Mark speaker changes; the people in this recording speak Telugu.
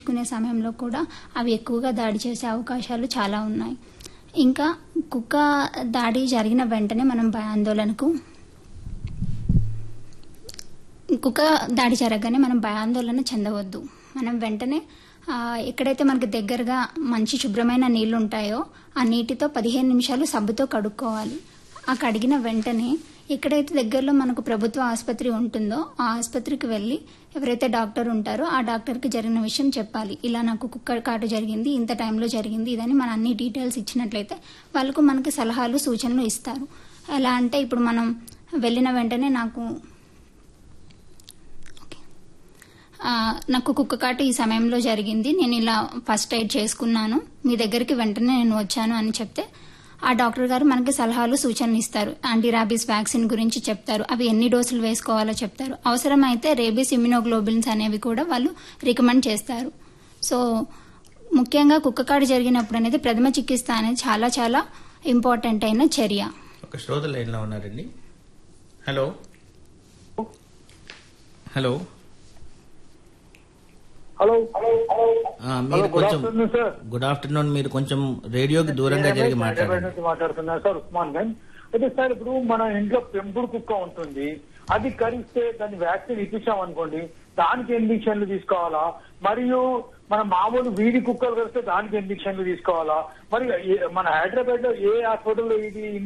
Speaker 1: కునే సమయంలో కూడా అవి ఎక్కువగా దాడి చేసే అవకాశాలు చాలా ఉన్నాయి ఇంకా కుక్క దాడి జరిగిన వెంటనే మనం భయాందోళనకు కుక్క దాడి జరగగానే మనం భయాందోళన చెందవద్దు మనం వెంటనే ఆ, ఎక్కడైతే మనకి దగ్గరగా మంచి శుభ్రమైన నీళ్లు ఉంటాయో ఆ నీటితో పదిహేను నిమిషాలు సబ్బుతో కడుక్కోవాలి ఆ కడిగిన వెంటనే ఎక్కడైతే దగ్గరలో మనకు ప్రభుత్వ ఆసుపత్రి ఉంటుందో ఆ ఆసుపత్రికి వెళ్ళి ఎవరైతే డాక్టర్ ఉంటారో ఆ డాక్టర్కి జరిగిన విషయం చెప్పాలి ఇలా నాకు కుక్క కాటు జరిగింది ఇంత టైంలో జరిగింది ఇదని మన అన్ని డీటెయిల్స్ ఇచ్చినట్లయితే వాళ్ళకు మనకి సలహాలు సూచనలు ఇస్తారు ఎలా అంటే ఇప్పుడు మనం వెళ్ళిన వెంటనే నాకు ఆ, నాకు కుక్క కాటు ఈ సమయంలో జరిగింది నేను ఇలా ఫస్ట్ ఎయిడ్ చేసుకున్నాను మీ దగ్గరికి వెంటనే నేను వచ్చాను అని చెప్తే ఆ డాక్టర్ గారు మనకి సలహాలు సూచనలు ఇస్తారు యాంటీ ర్యాబీస్ వ్యాక్సిన్ గురించి చెప్తారు అవి ఎన్ని డోసులు వేసుకోవాలో చెప్తారు అవసరమైతే రేబీస్ ఇమ్యునోగ్లోబిన్స్ అనేవి కూడా వాళ్ళు రికమెండ్ చేస్తారు సో ముఖ్యంగా కుక్క కాటు జరిగినప్పుడు అనేది ప్రథమ చికిత్స అనేది చాలా చాలా ఇంపార్టెంట్ అయిన చర్య
Speaker 2: ఒక శ్రోత లైన్ లో ఉన్నారండి హలో హలో
Speaker 3: హలో
Speaker 2: ఆ, మీరు
Speaker 3: గుడ్
Speaker 2: కొంచెం
Speaker 3: ఆఫ్టర్నూన్ సార్
Speaker 2: గుడ్ ఆఫ్టర్నూన్ మీరు కొంచెం రేడియోకి దూరంగా జరిగి
Speaker 3: హైదరాబాద్
Speaker 2: మాట్లాడండి
Speaker 3: నుంచి మాట్లాడుతున్నారు సార్ ఉస్మాన్ గంజ్ అయితే సార్ ఇప్పుడు మన ఇంట్లో పెంపుడు కుక్క ఉంటుంది అది కరిస్తే దాన్ని వ్యాక్సిన్ ఇప్పించాం అనుకోండి దానికి ఇంజక్షన్లు తీసుకోవాలా మరియు మన మామూలు వీడి కుక్కలు కరిస్తే దానికి ఇంజక్షన్లు తీసుకోవాలా మరి ఏ- మన హైదరాబాద్ లో ఏ హాస్పిటల్లో ఇది